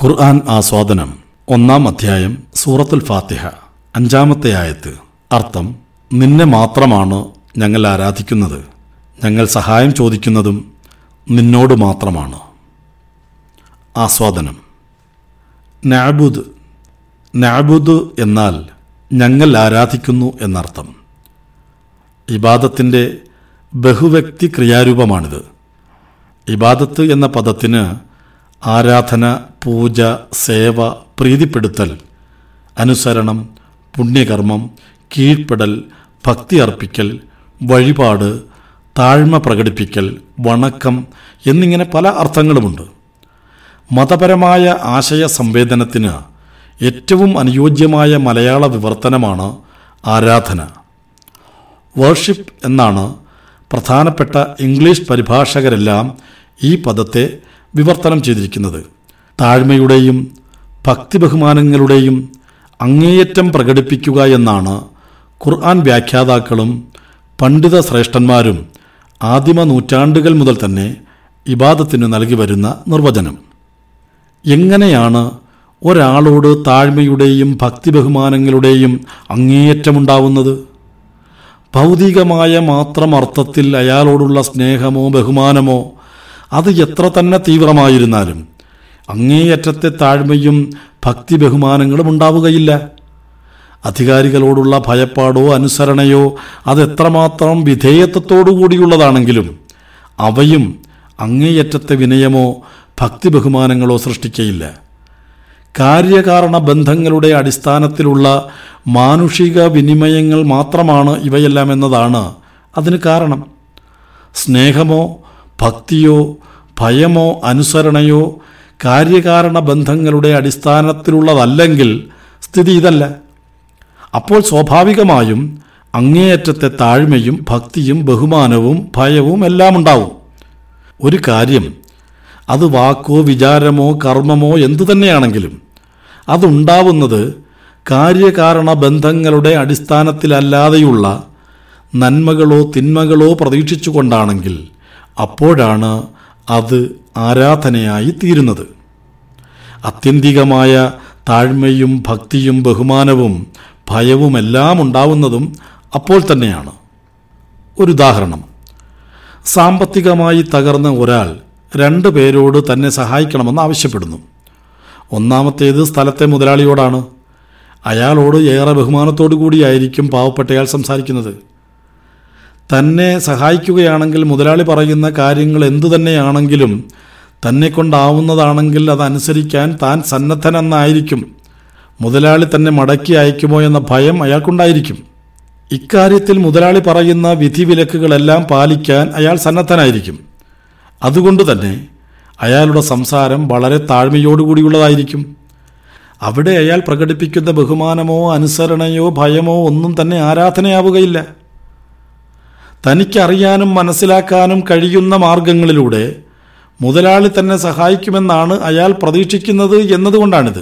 ഖുർആൻ ആസ്വാദനം ഒന്നാം അധ്യായം സൂറത്തുൽ ഫാത്തിഹ അഞ്ചാമത്തെ ആയത്ത് അർത്ഥം നിന്നെ മാത്രമാണ് ഞങ്ങൾ ആരാധിക്കുന്നത് ഞങ്ങൾ സഹായം ചോദിക്കുന്നതും നിന്നോട് മാത്രമാണ് ആസ്വാദനം നാബുദ് നാബുദ് എന്നാൽ ഞങ്ങൾ ആരാധിക്കുന്നു എന്നർത്ഥം ഇബാദത്തിൻ്റെ ബഹുവ്യക്തി ക്രിയാരൂപമാണിത് ഇബാദത്ത് എന്ന പദത്തിന് ആരാധന പൂജ സേവ പ്രീതിപ്പെടുത്തൽ അനുസരണം പുണ്യകർമ്മം കീഴ്പ്പെടൽ ഭക്തി അർപ്പിക്കൽ വഴിപാട് താഴ്മ പ്രകടിപ്പിക്കൽ വണക്കം എന്നിങ്ങനെ പല അർത്ഥങ്ങളുമുണ്ട് മതപരമായ ആശയ സംവേദനത്തിന് ഏറ്റവും അനുയോജ്യമായ മലയാള വിവർത്തനമാണ് ആരാധന വേർഷിപ്പ് എന്നാണ് പ്രധാനപ്പെട്ട ഇംഗ്ലീഷ് പരിഭാഷകരെല്ലാം ഈ പദത്തെ വിവർത്തനം ചെയ്തിരിക്കുന്നത് താഴ്മയുടെയും ഭക്തി ബഹുമാനങ്ങളുടെയും അങ്ങേയറ്റം പ്രകടിപ്പിക്കുക എന്നാണ് ഖുർആൻ വ്യാഖ്യാതാക്കളും പണ്ഡിത ശ്രേഷ്ഠന്മാരും ആദിമ നൂറ്റാണ്ടുകൾ മുതൽ തന്നെ ഇബാദത്തിന് നൽകി വരുന്ന നിർവചനം എങ്ങനെയാണ് ഒരാളോട് താഴ്മയുടെയും ഭക്തി ബഹുമാനങ്ങളുടെയും അങ്ങേയറ്റമുണ്ടാവുന്നത് ഭൗതികമായ മാത്രം അർത്ഥത്തിൽ അയാളോടുള്ള സ്നേഹമോ ബഹുമാനമോ അത് എത്ര തന്നെ തീവ്രമായിരുന്നാലും അങ്ങേയറ്റത്തെ താഴ്മയും ഭക്തി ബഹുമാനങ്ങളും ഉണ്ടാവുകയില്ല അധികാരികളോടുള്ള ഭയപ്പാടോ അനുസരണയോ അത് എത്രമാത്രം വിധേയത്വത്തോടു കൂടിയുള്ളതാണെങ്കിലും അവയും അങ്ങേയറ്റത്തെ വിനയമോ ഭക്തി ബഹുമാനങ്ങളോ സൃഷ്ടിക്കയില്ല കാര്യകാരണ ബന്ധങ്ങളുടെ അടിസ്ഥാനത്തിലുള്ള മാനുഷിക വിനിമയങ്ങൾ മാത്രമാണ് ഇവയെല്ലാം എന്നതാണ് അതിന് കാരണം സ്നേഹമോ ഭക്തിയോ ഭയമോ അനുസരണയോ കാര്യകാരണ ബന്ധങ്ങളുടെ അടിസ്ഥാനത്തിലുള്ളതല്ലെങ്കിൽ സ്ഥിതി ഇതല്ല അപ്പോൾ സ്വാഭാവികമായും അങ്ങേയറ്റത്തെ താഴ്മയും ഭക്തിയും ബഹുമാനവും ഭയവും എല്ലാം ഉണ്ടാവും ഒരു കാര്യം അത് വാക്കോ വിചാരമോ കർമ്മമോ എന്തു തന്നെയാണെങ്കിലും അതുണ്ടാവുന്നത് കാര്യകാരണ ബന്ധങ്ങളുടെ അടിസ്ഥാനത്തിലല്ലാതെയുള്ള നന്മകളോ തിന്മകളോ പ്രതീക്ഷിച്ചുകൊണ്ടാണെങ്കിൽ അപ്പോഴാണ് അത് ആരാധനയായി തീരുന്നത് ആത്യന്തികമായ താഴ്മയും ഭക്തിയും ബഹുമാനവും ഭയവുമെല്ലാം ഉണ്ടാവുന്നതും അപ്പോൾ തന്നെയാണ് ഒരു ഉദാഹരണം സാമ്പത്തികമായി തകർന്ന ഒരാൾ രണ്ട് പേരോട് തന്നെ സഹായിക്കണമെന്ന് ആവശ്യപ്പെടുന്നു ഒന്നാമത്തേത് സ്ഥലത്തെ മുതലാളിയോടാണ് അയാളോട് ഏറെ ബഹുമാനത്തോടു കൂടിയായിരിക്കും പാവപ്പെട്ടയാൾ സംസാരിക്കുന്നത് തന്നെ സഹായിക്കുകയാണെങ്കിൽ മുതലാളി പറയുന്ന കാര്യങ്ങൾ എന്തു തന്നെയാണെങ്കിലും തന്നെ കൊണ്ടാവുന്നതാണെങ്കിൽ അതനുസരിക്കാൻ താൻ സന്നദ്ധനെന്നായിരിക്കും മുതലാളി തന്നെ മടക്കി അയക്കുമോ എന്ന ഭയം അയാൾക്കുണ്ടായിരിക്കും ഇക്കാര്യത്തിൽ മുതലാളി പറയുന്ന വിധിവിലക്കുകളെല്ലാം പാലിക്കാൻ അയാൾ സന്നദ്ധനായിരിക്കും അതുകൊണ്ട് തന്നെ അയാളുടെ സംസാരം വളരെ താഴ്മയോടുകൂടിയുള്ളതായിരിക്കും അവിടെ അയാൾ പ്രകടിപ്പിക്കുന്ന ബഹുമാനമോ അനുസരണയോ ഭയമോ ഒന്നും തന്നെ ആരാധനയാവുകയില്ല തനിക്കറിയാനും മനസ്സിലാക്കാനും കഴിയുന്ന മാർഗങ്ങളിലൂടെ മുതലാളി തന്നെ സഹായിക്കുമെന്നാണ് അയാൾ പ്രതീക്ഷിക്കുന്നത് എന്നതുകൊണ്ടാണിത്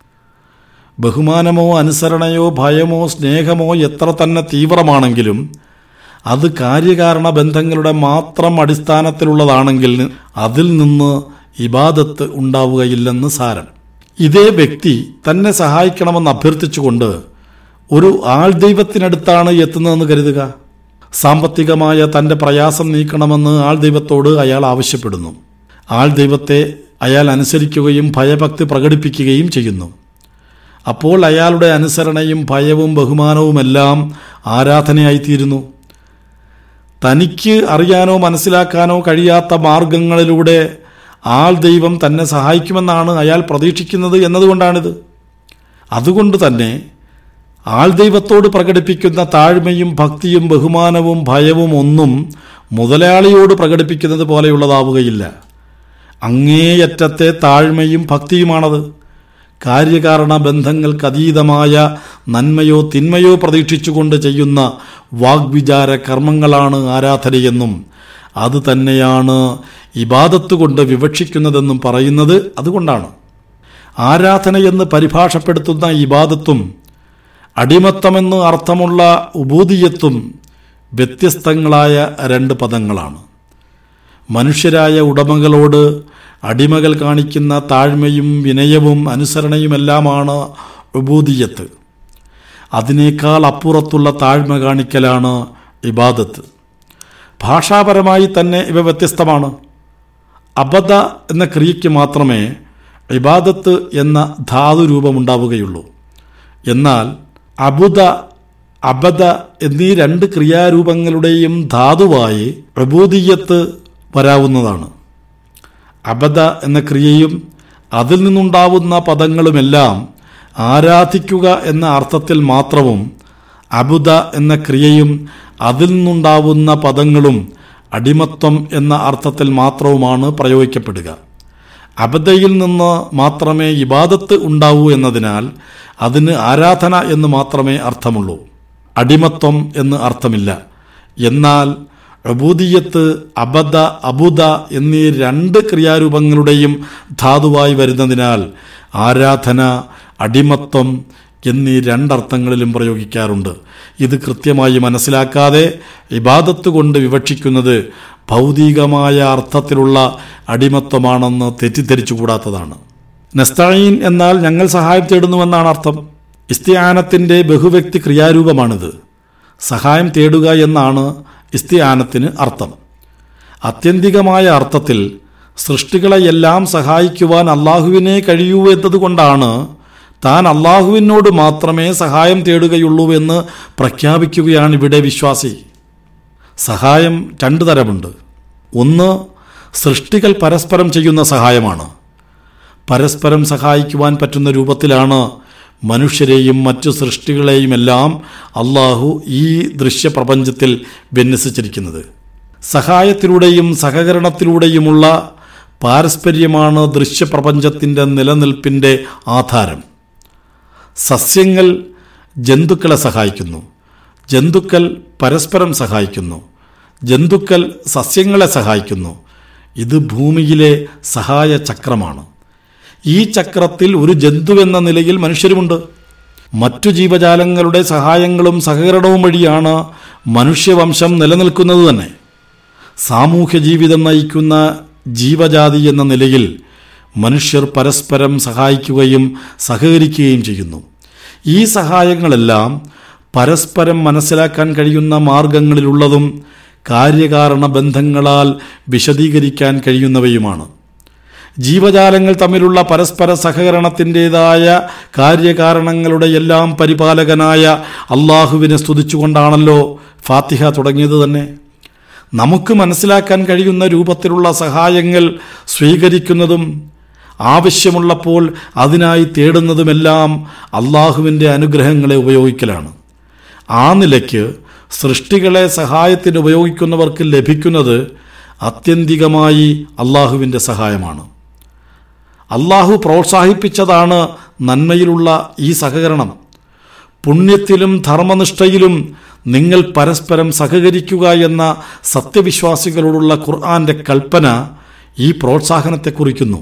ബഹുമാനമോ അനുസരണയോ ഭയമോ സ്നേഹമോ എത്ര തന്നെ തീവ്രമാണെങ്കിലും അത് കാര്യകാരണ ബന്ധങ്ങളുടെ മാത്രം അടിസ്ഥാനത്തിലുള്ളതാണെങ്കിൽ അതിൽ നിന്ന് ഇബാദത്ത് ഉണ്ടാവുകയില്ലെന്ന് സാരം ഇതേ വ്യക്തി തന്നെ സഹായിക്കണമെന്ന് അഭ്യർത്ഥിച്ചുകൊണ്ട് ഒരു ആൾ ദൈവത്തിനടുത്താണ് എത്തുന്നതെന്ന് കരുതുക സാമ്പത്തികമായ തൻ്റെ പ്രയാസം നീക്കണമെന്ന് ആൾ ദൈവത്തോട് അയാൾ ആവശ്യപ്പെടുന്നു ആൾ ദൈവത്തെ അയാൾ അനുസരിക്കുകയും ഭയഭക്തി പ്രകടിപ്പിക്കുകയും ചെയ്യുന്നു അപ്പോൾ അയാളുടെ അനുസരണയും ഭയവും ബഹുമാനവുമെല്ലാം ആരാധനയായിത്തീരുന്നു തനിക്ക് അറിയാനോ മനസ്സിലാക്കാനോ കഴിയാത്ത മാർഗങ്ങളിലൂടെ ആൾ ദൈവം തന്നെ സഹായിക്കുമെന്നാണ് അയാൾ പ്രതീക്ഷിക്കുന്നത് എന്നതുകൊണ്ടാണിത് അതുകൊണ്ട് തന്നെ ആൾ ദൈവത്തോട് പ്രകടിപ്പിക്കുന്ന താഴ്മയും ഭക്തിയും ബഹുമാനവും ഭയവും ഒന്നും മുതലാളിയോട് പ്രകടിപ്പിക്കുന്നത് പോലെയുള്ളതാവുകയില്ല അങ്ങേയറ്റത്തെ താഴ്മയും ഭക്തിയുമാണത് കാര്യകാരണ ബന്ധങ്ങൾക്കതീതമായ നന്മയോ തിന്മയോ പ്രതീക്ഷിച്ചുകൊണ്ട് ചെയ്യുന്ന വാഗ്വിചാര കർമ്മങ്ങളാണ് ആരാധനയെന്നും അത് തന്നെയാണ് ഇബാദത്ത് കൊണ്ട് വിവക്ഷിക്കുന്നതെന്നും പറയുന്നത് അതുകൊണ്ടാണ് ആരാധനയെന്ന് പരിഭാഷപ്പെടുത്തുന്ന ഇബാദത്തും അടിമത്തമെന്ന് അർത്ഥമുള്ള ഉബൂദിയത്തും വ്യത്യസ്തങ്ങളായ രണ്ട് പദങ്ങളാണ് മനുഷ്യരായ ഉടമകളോട് അടിമകൾ കാണിക്കുന്ന താഴ്മയും വിനയവും അനുസരണയുമെല്ലാമാണ് ഉബൂദിയത്ത് അതിനേക്കാൾ അപ്പുറത്തുള്ള താഴ്മ കാണിക്കലാണ് ഇബാദത്ത് ഭാഷാപരമായി തന്നെ ഇവ വ്യത്യസ്തമാണ് അബദ എന്ന ക്രിയയ്ക്ക് മാത്രമേ ഇബാദത്ത് എന്ന ധാതുരൂപമുണ്ടാവുകയുള്ളൂ എന്നാൽ അബുദ അബദ എന്നീ രണ്ട് ക്രിയാരൂപങ്ങളുടെയും ധാതുവായി പ്രബോധീയത്ത് വരാവുന്നതാണ് അബദ എന്ന ക്രിയയും അതിൽ നിന്നുണ്ടാവുന്ന പദങ്ങളുമെല്ലാം ആരാധിക്കുക എന്ന അർത്ഥത്തിൽ മാത്രവും അബുദ എന്ന ക്രിയയും അതിൽ നിന്നുണ്ടാവുന്ന പദങ്ങളും അടിമത്വം എന്ന അർത്ഥത്തിൽ മാത്രവുമാണ് പ്രയോഗിക്കപ്പെടുക അബദയിൽ നിന്ന് മാത്രമേ ഇബാദത്ത് ഉണ്ടാവൂ എന്നതിനാൽ അതിന് ആരാധന എന്ന് മാത്രമേ അർത്ഥമുള്ളൂ അടിമത്വം എന്ന് അർത്ഥമില്ല എന്നാൽ അബൂദിയത്ത് അബദ അബുദ എന്നീ രണ്ട് ക്രിയാരൂപങ്ങളുടെയും ധാതുവായി വരുന്നതിനാൽ ആരാധന അടിമത്വം എന്നീ രണ്ടർത്ഥങ്ങളിലും പ്രയോഗിക്കാറുണ്ട് ഇത് കൃത്യമായി മനസ്സിലാക്കാതെ ഇബാദത്ത് കൊണ്ട് വിവക്ഷിക്കുന്നത് ഭൗതികമായ അർത്ഥത്തിലുള്ള അടിമത്വമാണെന്ന് തെറ്റിദ്ധരിച്ചുകൂടാത്തതാണ് നസ്തായീൻ എന്നാൽ ഞങ്ങൾ സഹായം തേടുന്നുവെന്നാണ് അർത്ഥം ഇസ്തിയാനത്തിൻ്റെ ബഹുവ്യക്തി ക്രിയാരൂപമാണിത് സഹായം തേടുക എന്നാണ് ഇസ്തിയാനത്തിന് അർത്ഥം ആത്യന്തികമായ അർത്ഥത്തിൽ സൃഷ്ടികളെയെല്ലാം സഹായിക്കുവാൻ അള്ളാഹുവിനെ കഴിയൂ എന്നതുകൊണ്ടാണ് താൻ അള്ളാഹുവിനോട് മാത്രമേ സഹായം തേടുകയുള്ളൂ എന്ന് പ്രഖ്യാപിക്കുകയാണ് ഇവിടെ വിശ്വാസി സഹായം രണ്ടു തരമുണ്ട് ഒന്ന് സൃഷ്ടികൾ പരസ്പരം ചെയ്യുന്ന സഹായമാണ് പരസ്പരം സഹായിക്കുവാൻ പറ്റുന്ന രൂപത്തിലാണ് മനുഷ്യരെയും മറ്റു സൃഷ്ടികളെയുമെല്ലാം അള്ളാഹു ഈ ദൃശ്യപ്രപഞ്ചത്തിൽ വിന്യസിച്ചിരിക്കുന്നത് സഹായത്തിലൂടെയും സഹകരണത്തിലൂടെയുമുള്ള പാരസ്പര്യമാണ് ദൃശ്യപ്രപഞ്ചത്തിൻ്റെ നിലനിൽപ്പിൻ്റെ ആധാരം സസ്യങ്ങൾ ജന്തുക്കളെ സഹായിക്കുന്നു ജന്തുക്കൾ പരസ്പരം സഹായിക്കുന്നു ജന്തുക്കൾ സസ്യങ്ങളെ സഹായിക്കുന്നു ഇത് ഭൂമിയിലെ സഹായ ചക്രമാണ് ഈ ചക്രത്തിൽ ഒരു ജന്തു എന്ന നിലയിൽ മനുഷ്യരുമുണ്ട് മറ്റു ജീവജാലങ്ങളുടെ സഹായങ്ങളും സഹകരണവും വഴിയാണ് മനുഷ്യവംശം നിലനിൽക്കുന്നത് തന്നെ സാമൂഹ്യ ജീവിതം നയിക്കുന്ന ജീവജാതി എന്ന നിലയിൽ മനുഷ്യർ പരസ്പരം സഹായിക്കുകയും സഹകരിക്കുകയും ചെയ്യുന്നു ഈ സഹായങ്ങളെല്ലാം പരസ്പരം മനസ്സിലാക്കാൻ കഴിയുന്ന മാർഗങ്ങളിലുള്ളതും കാര്യകാരണ ബന്ധങ്ങളാൽ വിശദീകരിക്കാൻ കഴിയുന്നവയുമാണ് ജീവജാലങ്ങൾ തമ്മിലുള്ള പരസ്പര സഹകരണത്തിൻ്റെതായ കാര്യകാരണങ്ങളുടെ എല്ലാം പരിപാലകനായ അള്ളാഹുവിനെ സ്തുതിച്ചുകൊണ്ടാണല്ലോ ഫാത്തിഹ തുടങ്ങിയത് തന്നെ നമുക്ക് മനസ്സിലാക്കാൻ കഴിയുന്ന രൂപത്തിലുള്ള സഹായങ്ങൾ സ്വീകരിക്കുന്നതും ആവശ്യമുള്ളപ്പോൾ അതിനായി തേടുന്നതുമെല്ലാം അള്ളാഹുവിൻ്റെ അനുഗ്രഹങ്ങളെ ഉപയോഗിക്കലാണ് ആ നിലയ്ക്ക് സൃഷ്ടികളെ സഹായത്തിന് ഉപയോഗിക്കുന്നവർക്ക് ലഭിക്കുന്നത് ആത്യന്തികമായി അള്ളാഹുവിൻ്റെ സഹായമാണ് അള്ളാഹു പ്രോത്സാഹിപ്പിച്ചതാണ് നന്മയിലുള്ള ഈ സഹകരണം പുണ്യത്തിലും ധർമ്മനിഷ്ഠയിലും നിങ്ങൾ പരസ്പരം സഹകരിക്കുക എന്ന സത്യവിശ്വാസികളോടുള്ള ഖുർആന്റെ കൽപ്പന ഈ പ്രോത്സാഹനത്തെ കുറിക്കുന്നു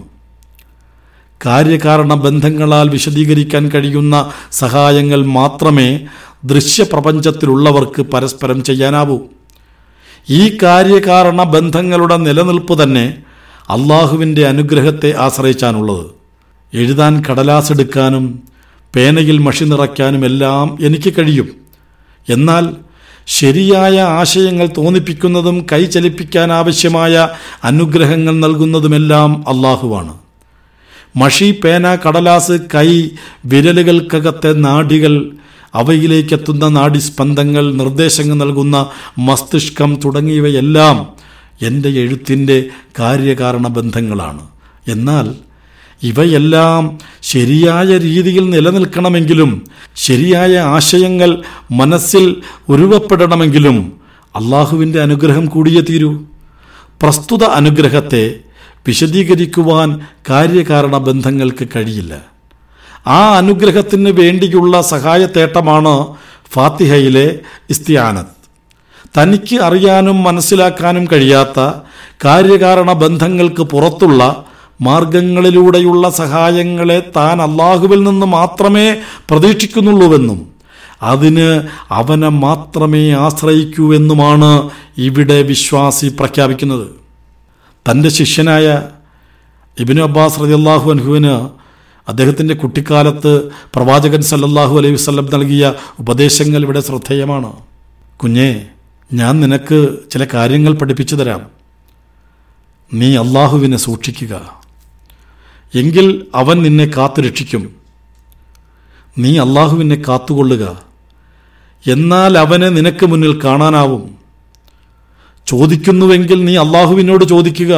കാര്യകാരണ ബന്ധങ്ങളാൽ വിശദീകരിക്കാൻ കഴിയുന്ന സഹായങ്ങൾ മാത്രമേ ദൃശ്യപ്രപഞ്ചത്തിലുള്ളവർക്ക് പരസ്പരം ചെയ്യാനാവൂ ഈ കാര്യകാരണ ബന്ധങ്ങളുടെ നിലനിൽപ്പ് തന്നെ അള്ളാഹുവിൻ്റെ അനുഗ്രഹത്തെ ആശ്രയിച്ചാണുള്ളത് എഴുതാൻ കടലാസെടുക്കാനും പേനയിൽ മഷി നിറയ്ക്കാനും എല്ലാം എനിക്ക് കഴിയും എന്നാൽ ശരിയായ ആശയങ്ങൾ തോന്നിപ്പിക്കുന്നതും കൈ ചലിപ്പിക്കാൻ ആവശ്യമായ അനുഗ്രഹങ്ങൾ നൽകുന്നതുമെല്ലാം അള്ളാഹുവാണ് മഷി പേന കടലാസ് കൈ വിരലുകൾക്കകത്തെ നാഡികൾ അവയിലേക്കെത്തുന്ന നാഡിസ്പന്ദങ്ങൾ നിർദ്ദേശങ്ങൾ നൽകുന്ന മസ്തിഷ്കം തുടങ്ങിയവയെല്ലാം എൻ്റെ എഴുത്തിൻ്റെ കാര്യകാരണ ബന്ധങ്ങളാണ് എന്നാൽ ഇവയെല്ലാം ശരിയായ രീതിയിൽ നിലനിൽക്കണമെങ്കിലും ശരിയായ ആശയങ്ങൾ മനസ്സിൽ ഉരുവപ്പെടണമെങ്കിലും അള്ളാഹുവിൻ്റെ അനുഗ്രഹം കൂടിയേ തീരൂ പ്രസ്തുത അനുഗ്രഹത്തെ വിശദീകരിക്കുവാൻ കാര്യകാരണ ബന്ധങ്ങൾക്ക് കഴിയില്ല ആ അനുഗ്രഹത്തിന് വേണ്ടിയുള്ള സഹായത്തേട്ടമാണ് ഫാത്തിഹയിലെ ഇസ്തിയാനത്ത് തനിക്ക് അറിയാനും മനസ്സിലാക്കാനും കഴിയാത്ത കാര്യകാരണ ബന്ധങ്ങൾക്ക് പുറത്തുള്ള മാർഗങ്ങളിലൂടെയുള്ള സഹായങ്ങളെ താൻ അള്ളാഹുവിൽ നിന്ന് മാത്രമേ പ്രതീക്ഷിക്കുന്നുള്ളൂവെന്നും അതിന് അവനെ മാത്രമേ ആശ്രയിക്കൂവെന്നുമാണ് ഇവിടെ വിശ്വാസി പ്രഖ്യാപിക്കുന്നത് തൻ്റെ ശിഷ്യനായ ഇബിനു അബ്ബാസ് റളിയല്ലാഹു അൻഹുവിന് അദ്ദേഹത്തിൻ്റെ കുട്ടിക്കാലത്ത് പ്രവാചകൻ സല്ലല്ലാഹു അലൈഹി വസല്ലം നൽകിയ ഉപദേശങ്ങൾ ഇവിടെ ശ്രദ്ധേയമാണ് കുഞ്ഞെ ഞാൻ നിനക്ക് ചില കാര്യങ്ങൾ പഠിപ്പിച്ചു തരാം നീ അള്ളാഹുവിനെ സൂക്ഷിക്കുക എങ്കിൽ അവൻ നിന്നെ കാത്തുരക്ഷിക്കും നീ അള്ളാഹുവിനെ കാത്തുകൊള്ളുക എന്നാൽ അവനെ നിനക്ക് മുന്നിൽ കാണാനാവും ചോദിക്കുന്നുവെങ്കിൽ നീ അള്ളാഹുവിനോട് ചോദിക്കുക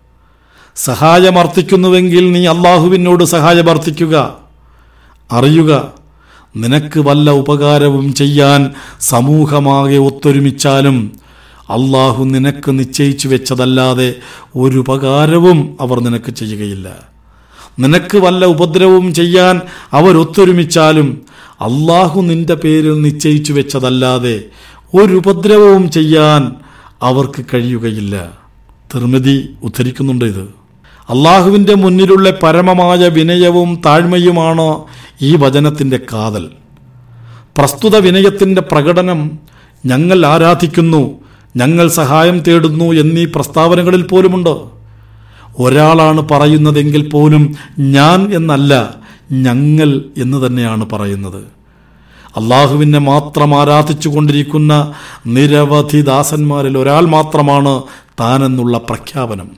സഹായമർത്ഥിക്കുന്നുവെങ്കിൽ നീ അള്ളാഹുവിനോട് സഹായമർത്ഥിക്കുക അറിയുക നിനക്ക് വല്ല ഉപകാരവും ചെയ്യാൻ സമൂഹമാകെ ഒത്തൊരുമിച്ചാലും അള്ളാഹു നിനക്ക് നിശ്ചയിച്ചു വെച്ചതല്ലാതെ ഒരു ഉപകാരവും അവർ നിനക്ക് ചെയ്യുകയില്ല നിനക്ക് വല്ല ഉപദ്രവവും ചെയ്യാൻ അവരൊത്തൊരുമിച്ചാലും അള്ളാഹു നിന്റെ പേരിൽ നിശ്ചയിച്ചു വെച്ചതല്ലാതെ ഒരു ഉപദ്രവവും ചെയ്യാൻ അവർക്ക് കഴിയുകയില്ല തിർമിതി ഉദ്ധരിക്കുന്നുണ്ട് ഇത് അള്ളാഹുവിൻ്റെ മുന്നിലുള്ള പരമമായ വിനയവും താഴ്മയുമാണ് ഈ വചനത്തിൻ്റെ കാതൽ പ്രസ്തുത വിനയത്തിൻ്റെ പ്രകടനം ഞങ്ങൾ ആരാധിക്കുന്നു ഞങ്ങൾ സഹായം തേടുന്നു എന്നീ പ്രസ്താവനകളിൽ പോലുമുണ്ട് ഒരാളാണ് പറയുന്നതെങ്കിൽ പോലും ഞാൻ എന്നല്ല ഞങ്ങൾ എന്ന് തന്നെയാണ് പറയുന്നത് അള്ളാഹുവിനെ മാത്രം ആരാധിച്ചു കൊണ്ടിരിക്കുന്ന നിരവധി ദാസന്മാരിൽ ഒരാൾ മാത്രമാണ് താനെന്നുള്ള പ്രഖ്യാപനം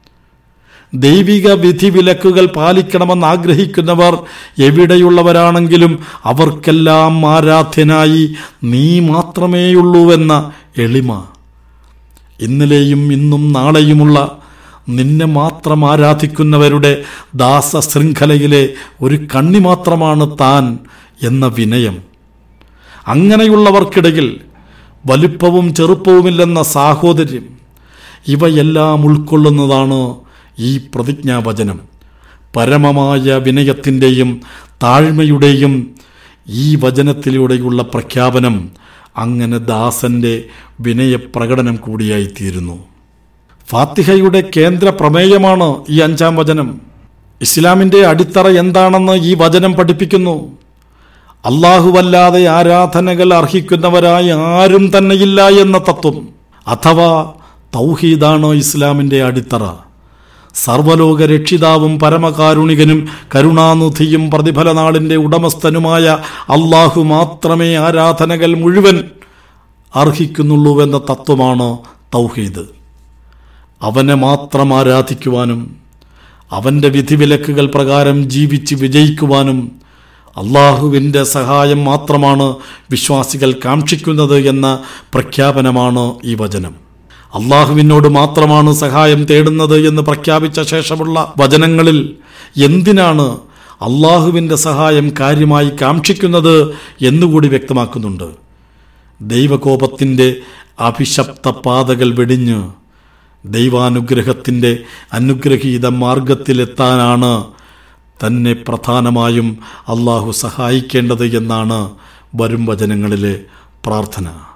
ദൈവിക വിധിവിലക്കുകൾ പാലിക്കണമെന്ന് ആഗ്രഹിക്കുന്നവർ എവിടെയുള്ളവരാണെങ്കിലും അവർക്കെല്ലാം ആരാധ്യനായി നീ മാത്രമേയുള്ളൂവെന്ന എളിമ ഇന്നലെയും ഇന്നും നാളെയുമുള്ള നിന്നെ മാത്രം ആരാധിക്കുന്നവരുടെ ദാസ ശൃംഖലയിലെ ഒരു കണ്ണി മാത്രമാണ് താൻ എന്ന വിനയം അങ്ങനെയുള്ളവർക്കിടയിൽ വലുപ്പവും ചെറുപ്പവുമില്ലെന്ന സാഹോദര്യം ഇവയെല്ലാം ഉൾക്കൊള്ളുന്നതാണ് ഈ പ്രതിജ്ഞാവചനം പരമമായ വിനയത്തിൻ്റെയും താഴ്മയുടെയും ഈ വചനത്തിലൂടെയുള്ള പ്രഖ്യാപനം അങ്ങനെ ദാസന്റെ വിനയപ്രകടനം കൂടിയായിത്തീരുന്നു ഫാത്തിഹയുടെ കേന്ദ്ര പ്രമേയമാണ് ഈ അഞ്ചാം വചനം ഇസ്ലാമിൻ്റെ അടിത്തറ എന്താണെന്ന് ഈ വചനം പഠിപ്പിക്കുന്നു അള്ളാഹുവല്ലാതെ ആരാധനകൾ അർഹിക്കുന്നവരായി ആരും തന്നെയില്ല എന്ന തത്വം അഥവാ തൗഹീദാണ് ഇസ്ലാമിൻ്റെ അടിത്തറ സർവലോക രക്ഷിതാവും പരമകാരുണികനും കരുണാനിധിയും പ്രതിഫലനാളിൻ്റെ ഉടമസ്ഥനുമായ അള്ളാഹു മാത്രമേ ആരാധനകൾ മുഴുവൻ അർഹിക്കുന്നുള്ളൂവെന്ന തത്വമാണ് തൗഹീദ് അവനെ മാത്രം ആരാധിക്കുവാനും അവൻ്റെ വിധിവിലക്കുകൾ പ്രകാരം ജീവിച്ച് വിജയിക്കുവാനും അള്ളാഹുവിൻ്റെ സഹായം മാത്രമാണ് വിശ്വാസികൾ കാക്ഷിക്കുന്നത് എന്ന പ്രഖ്യാപനമാണ് ഈ വചനം അള്ളാഹുവിനോട് മാത്രമാണ് സഹായം തേടുന്നത് എന്ന് പ്രഖ്യാപിച്ച ശേഷമുള്ള വചനങ്ങളിൽ എന്തിനാണ് അള്ളാഹുവിൻ്റെ സഹായം കാര്യമായി കാക്ഷിക്കുന്നത് എന്നുകൂടി വ്യക്തമാക്കുന്നുണ്ട് ദൈവകോപത്തിൻ്റെ അഭിശപ്ത പാതകൾ വെടിഞ്ഞ് ദൈവാനുഗ്രഹത്തിൻ്റെ അനുഗ്രഹീത മാർഗത്തിലെത്താനാണ് തന്നെ പ്രധാനമായും അള്ളാഹു സഹായിക്കേണ്ടത് എന്നാണ് വരും വചനങ്ങളിലെ പ്രാർത്ഥന